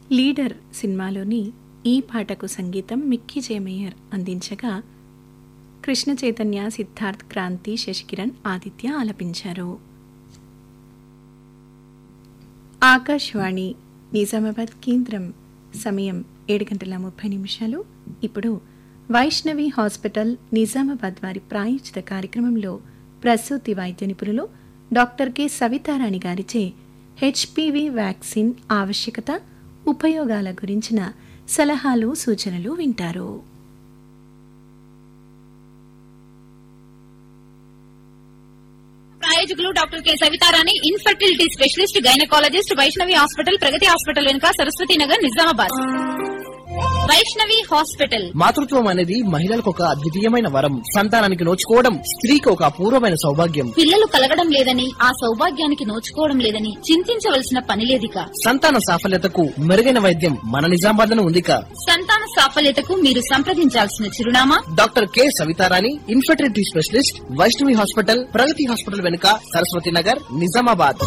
Leader సినిమాలోని ఈ పాటకు సంగీతం మిక్కీ జయమేయర్ అందించగా కృష్ణ చైతన్య సిద్ధార్థ్ క్రాంతి శశికిరణ్ ఆదిత్య ఆలపించారు ఆకాశవాణి నిజామాబాద్ కేంద్రం సమయం ఏడు గంటల ముప్పై నిమిషాలు ఇప్పుడు వైష్ణవి హాస్పిటల్ నిజామాబాద్ వారి ప్రాయోజిత కార్యక్రమంలో ప్రసూతి వైద్య నిపుణులు డాక్టర్ కె సవితారాణి గారిచే హెచ్పివి వ్యాక్సిన్ ఆవశ్యకత ఉపయోగాల గురించిన సలహాలు సూచనలు వింటారు ప్రాయోజకులు doctor K Savitharani infertility specialist gynaecologist Vaishnavi hospital Pragathi hospital వెనుక సరస్వతి నగర్ నిజామాబాద్ వైష్ణవి హాస్పిటల్ మాతృత్వం అనేది మహిళలకు ఒక అద్వితీయమైన వరం సంతానానికి నోచుకోవడం స్త్రీకి ఒక అపూర్వమైన సౌభాగ్యం పిల్లలు కలగడం లేదని ఆ సౌభాగ్యానికి నోచుకోవడం లేదని చింతించవలసిన పని లేదిక సంతాన సాఫల్యతకు మెరుగైన వైద్యం మన నిజామాబాద్ ఉందిక సంతాన సాఫల్యతకు మీరు సంప్రదించాల్సిన చిరునామా doctor K Savitharani infertility specialist Vaishnavi hospital Pragathi hospital వెనుక సరస్వతి నగర్ నిజామాబాద్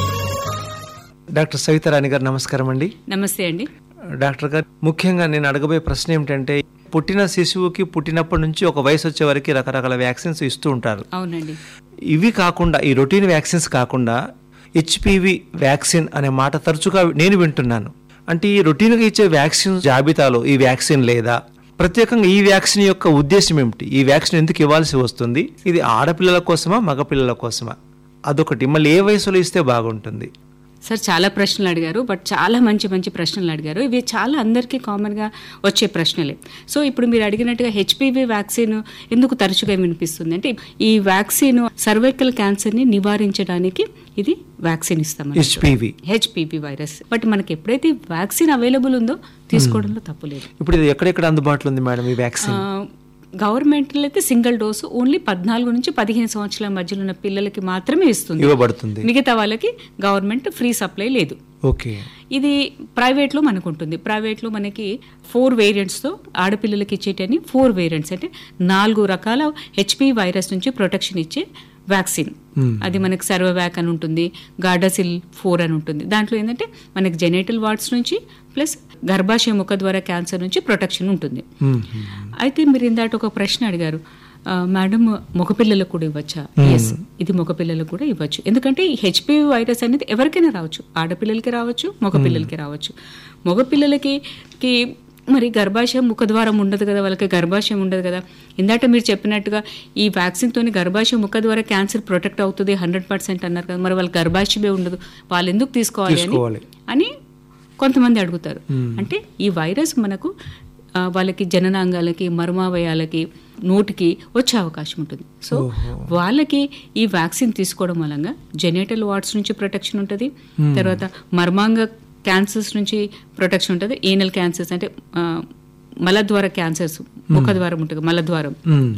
డాక్టర్ సవితారాణి గారు నమస్కారం అండి నమస్తే అండి డాక్టర్ గారు ముఖ్యంగా నేను అడగబోయే ప్రశ్న ఏమిటంటే పుట్టిన శిశువుకి పుట్టినప్పటి నుంచి ఒక వయసు వచ్చే వరకు రకరకాల వ్యాక్సిన్స్ ఇస్తూ ఉంటారు అవునండి ఇవి కాకుండా ఈ రొటీన్ వ్యాక్సిన్స్ కాకుండా హెచ్పివి వ్యాక్సిన్ అనే మాట తరచుగా నేను వింటున్నాను అంటే ఈ రొటీన్గా ఇచ్చే వ్యాక్సిన్ జాబితాలో ఈ వ్యాక్సిన్ లేదా ప్రత్యేకంగా ఈ వ్యాక్సిన్ యొక్క ఉద్దేశం ఏమిటి ఈ వ్యాక్సిన్ ఎందుకు ఇవ్వాల్సి వస్తుంది ఇది ఆడపిల్లల కోసమా మగపిల్లల కోసమా అదొకటి మళ్ళీ ఏ వయసులో ఇస్తే బాగుంటుంది సార్ చాలా ప్రశ్నలు అడిగారు బట్ చాలా మంచి మంచి ప్రశ్నలు అడిగారు ఇవి చాలా అందరికీ కామన్గా వచ్చే ప్రశ్నలే సో ఇప్పుడు మీరు అడిగినట్టుగా హెచ్పివి వ్యాక్సిన్ ఎందుకు తరచుగా వినిపిస్తుంది అంటే ఈ వ్యాక్సిన్ సర్వైకల్ క్యాన్సర్ని నివారించడానికి ఇది వ్యాక్సిన్ ఇస్తాం హెచ్పివి హెచ్పివి వైరస్ బట్ మనకి ఎప్పుడైతే వ్యాక్సిన్ అవైలబుల్ ఉందో తీసుకోవడంలో తప్పు లేదు ఇప్పుడు ఇది ఎక్కడెక్కడ అందుబాటులో ఉంది మేడం ఈ వ్యాక్సిన్ గవర్నమెంట్లో అయితే సింగిల్ డోసు ఓన్లీ పద్నాలుగు నుంచి పదిహేను సంవత్సరాల మధ్యలో ఉన్న పిల్లలకి మాత్రమే ఇస్తుంది ఇవ్వబడుతుంది మిగతా వాళ్ళకి గవర్నమెంట్ ఫ్రీ సప్లై లేదు ఓకే ఇది ప్రైవేట్లో మనకు ఉంటుంది ప్రైవేట్లో మనకి ఫోర్ వేరియంట్స్తో ఆడపిల్లలకి ఇచ్చేటని ఫోర్ వేరియంట్స్ అంటే నాలుగు రకాల హెచ్పి వైరస్ నుంచి ప్రొటెక్షన్ ఇచ్చే వ్యాక్సిన్ అది మనకి సర్వవ్యాక్ అని ఉంటుంది గార్డాసిల్ ఫోర్ అని ఉంటుంది దాంట్లో ఏంటంటే మనకి జెనేటల్ వార్డ్స్ నుంచి ప్లస్ గర్భాశయ ముఖ ద్వారా క్యాన్సర్ నుంచి ప్రొటెక్షన్ ఉంటుంది అయితే మీరు ఇందాట ఒక ప్రశ్న అడిగారు ఆ, మేడం మగపిల్లలకు కూడా ఇవ్వచ్చా ఎస్ ఇది మగపిల్లలకు కూడా ఇవ్వచ్చు ఎందుకంటే ఈ హెచ్పివి వైరస్ అనేది ఎవరికైనా రావచ్చు ఆడపిల్లలకి రావచ్చు మగపిల్లలకి రావచ్చు మగపిల్లలకి కి మరి గర్భాశయం ముఖద్వారం ఉండదు కదా వాళ్ళకి గర్భాశయం ఉండదు కదా ఇందాక మీరు చెప్పినట్టుగా ఈ వ్యాక్సిన్తోని గర్భాశయం ముఖ ద్వారా క్యాన్సర్ ప్రొటెక్ట్ అవుతుంది హండ్రెడ్ పర్సెంట్ అన్నారు కదా మరి వాళ్ళ గర్భాశయమే ఉండదు వాళ్ళు ఎందుకు తీసుకోవాలి అని తీసుకోవాలి. అని కొంతమంది అడుగుతారు అంటే ఈ వైరస్ మనకు ఆ, వాళ్ళకి జననాంగాలకి మర్మావయాలకి నోటికి వచ్చే అవకాశం ఉంటుంది సో వాళ్ళకి ఈ వ్యాక్సిన్ తీసుకోవడం వలన జెనేటల్ వార్డ్స్ నుంచి ప్రొటెక్షన్ ఉంటుంది తర్వాత మర్మాంగ క్యాన్సర్స్ నుంచి ప్రొటెక్షన్ ఉంటుంది ఏనల్ క్యాన్సర్స్ అంటే ఆ, మలద్వార క్యాన్సర్స్ ముఖద్వారం ఉంటుంది మలద్వారం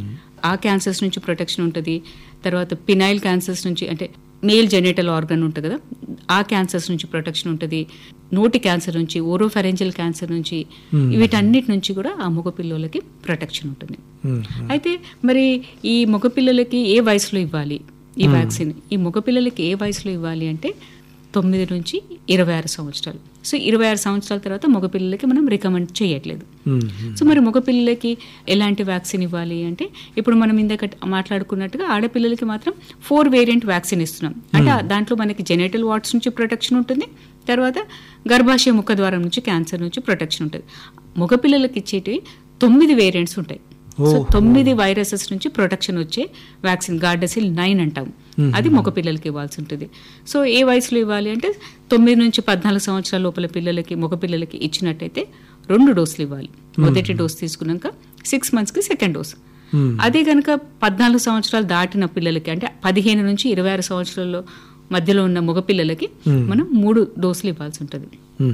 ఆ క్యాన్సర్స్ నుంచి ప్రొటెక్షన్ ఉంటుంది తర్వాత పినైల్ క్యాన్సర్స్ నుంచి అంటే మేల్ జెనేటల్ ఆర్గన్ ఉంటుంది కదా ఆ క్యాన్సర్స్ నుంచి ప్రొటెక్షన్ ఉంటుంది నోటి క్యాన్సర్ నుంచి ఓరోఫెరెంజల్ క్యాన్సర్ నుంచి వీటన్నిటి నుంచి కూడా ఆ మగ పిల్లలకి ప్రొటెక్షన్ ఉంటుంది అయితే మరి ఈ మగ పిల్లలకి ఏ వయసులో ఇవ్వాలి ఈ వ్యాక్సిన్ ఈ మగ పిల్లలకి ఏ వయసులో ఇవ్వాలి అంటే తొమ్మిది నుంచి ఇరవై ఆరు సంవత్సరాలు సో ఇరవై ఆరు సంవత్సరాల తర్వాత మగపిల్లలకి మనం రికమెండ్ చేయట్లేదు సో మరి మగపిల్లలకి ఎలాంటి వ్యాక్సిన్ ఇవ్వాలి అంటే ఇప్పుడు మనం ఇందాక మాట్లాడుకున్నట్టుగా ఆడపిల్లలకి మాత్రం ఫోర్ వేరియంట్ వ్యాక్సిన్ ఇస్తున్నాం అంటే ఆ దాంట్లో మనకి జెనేటల్ వార్డ్స్ నుంచి ప్రొటెక్షన్ ఉంటుంది తర్వాత గర్భాశయ ముఖద్వారం నుంచి క్యాన్సర్ నుంచి ప్రొటెక్షన్ ఉంటుంది మగపిల్లలకి ఇచ్చేటివి తొమ్మిది వేరియంట్స్ ఉంటాయి సో తొమ్మిది వైరసెస్ నుంచి ప్రొటెక్షన్ వచ్చే వ్యాక్సిన్ గార్డసిల్ నైన్ అంటాం అది మగ పిల్లలకి ఇవ్వాల్సి ఉంటుంది సో ఏ వయసులో ఇవ్వాలి అంటే తొమ్మిది నుంచి పద్నాలుగు సంవత్సరాల లోపల పిల్లలకి మగ పిల్లలకి ఇచ్చినట్టయితే రెండు డోసులు ఇవ్వాలి మొదటి డోస్ తీసుకున్నాక సిక్స్ మంత్స్కి సెకండ్ డోస్ అదే కనుక పద్నాలుగు సంవత్సరాలు దాటిన పిల్లలకి అంటే పదిహేను నుంచి ఇరవై ఆరు సంవత్సరాల్లో మధ్యలో ఉన్న మగ పిల్లలకి మనం మూడు డోసులు ఇవ్వాల్సి ఉంటుంది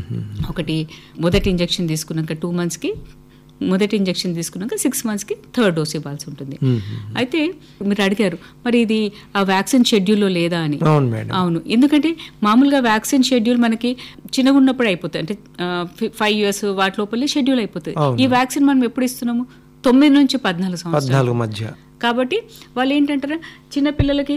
ఒకటి మొదటి ఇంజెక్షన్ తీసుకున్నాక టూ మంత్స్కి మొదటి ఇంజెక్షన్ తీసుకున్నాక సిక్స్ మంత్స్కి థర్డ్ డోస్ ఇవ్వాల్సి ఉంటుంది అయితే మీరు అడిగారు మరి ఇది ఆ వ్యాక్సిన్ షెడ్యూల్లో లేదా అని అవును మేడం అవును ఎందుకంటే మామూలుగా వ్యాక్సిన్ షెడ్యూల్ మనకి చిన్నగా ఉన్నప్పుడు అయిపోతుంది అంటే ఫైవ్ ఇయర్స్ వాటి లోపలే షెడ్యూల్ అయిపోతుంది అవును. ఈ వ్యాక్సిన్ మనం ఎప్పుడు ఇస్తున్నాము తొమ్మిది నుంచి పద్నాలుగు సంవత్సరాలు పద్నాలుగు మధ్య కాబట్టి వాళ్ళు ఏంటంటారా చిన్న పిల్లలకి